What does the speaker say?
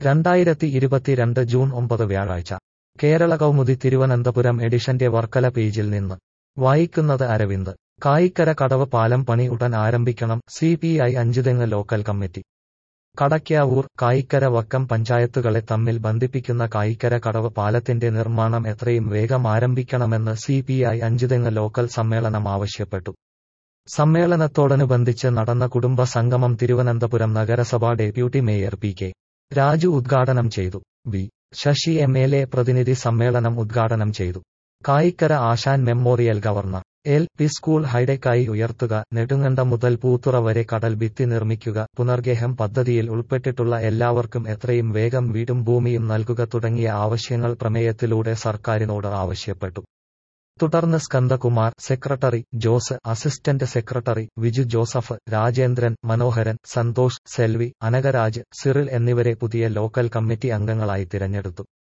രണ്ടായിരത്തി ഇരുപത്തിരണ്ട് ജൂൺ ഒമ്പത് വ്യാഴാഴ്ച കേരള കൗമുദി തിരുവനന്തപുരം എഡിഷന്റെ വർക്കല പേജിൽ നിന്ന് വായിക്കുന്നത് അരവിന്ദ് കായിക്കര കടവ് പാലം പണി ഉടൻ ആരംഭിക്കണം C P I Anchuthengu local committee Kadakkavoor Kayikkara Vakkom പഞ്ചായത്തുകളെ തമ്മിൽ ബന്ധിപ്പിക്കുന്ന കായിക്കര കടവ് പാലത്തിന്റെ നിർമ്മാണം എത്രയും വേഗം ആരംഭിക്കണമെന്ന് C P I Anchuthengu local സമ്മേളനം ആവശ്യപ്പെട്ടു സമ്മേളനത്തോടനുബന്ധിച്ച് നടന്ന കുടുംബ സംഗമം തിരുവനന്തപുരം നഗരസഭാ deputy mayor P K Raju ഉദ്ഘാടനം ചെയ്തു V Sasi M L A പ്രതിനിധി സമ്മേളനം ഉദ്ഘാടനം ചെയ്തു Kayikkara Asan memorial governor L P school ഹൈടെക്കായി ഉയർത്തുക നെടുങ്കണ്ടം മുതൽ പൂത്തുറ വരെ കടൽ ഭിത്തി നിർമ്മിക്കുക പുനർഗേഹം പദ്ധതിയിൽ ഉൾപ്പെട്ടിട്ടുള്ള എല്ലാവർക്കും എത്രയും വേഗം വീടും ഭൂമിയും നൽകുക തുടങ്ങിയ ആവശ്യങ്ങൾ പ്രമേയത്തിലൂടെ സർക്കാരിനോട് ആവശ്യപ്പെട്ടു തുടർന്ന് Skandakumar secretary Jose assistant secretary Viju Joseph Rajendran Manoharan Santhosh Selvi Anakaraj Cyril എന്നിവരെ പുതിയ ലോക്കൽ കമ്മിറ്റി അംഗങ്ങളായി തിരഞ്ഞെടുത്തു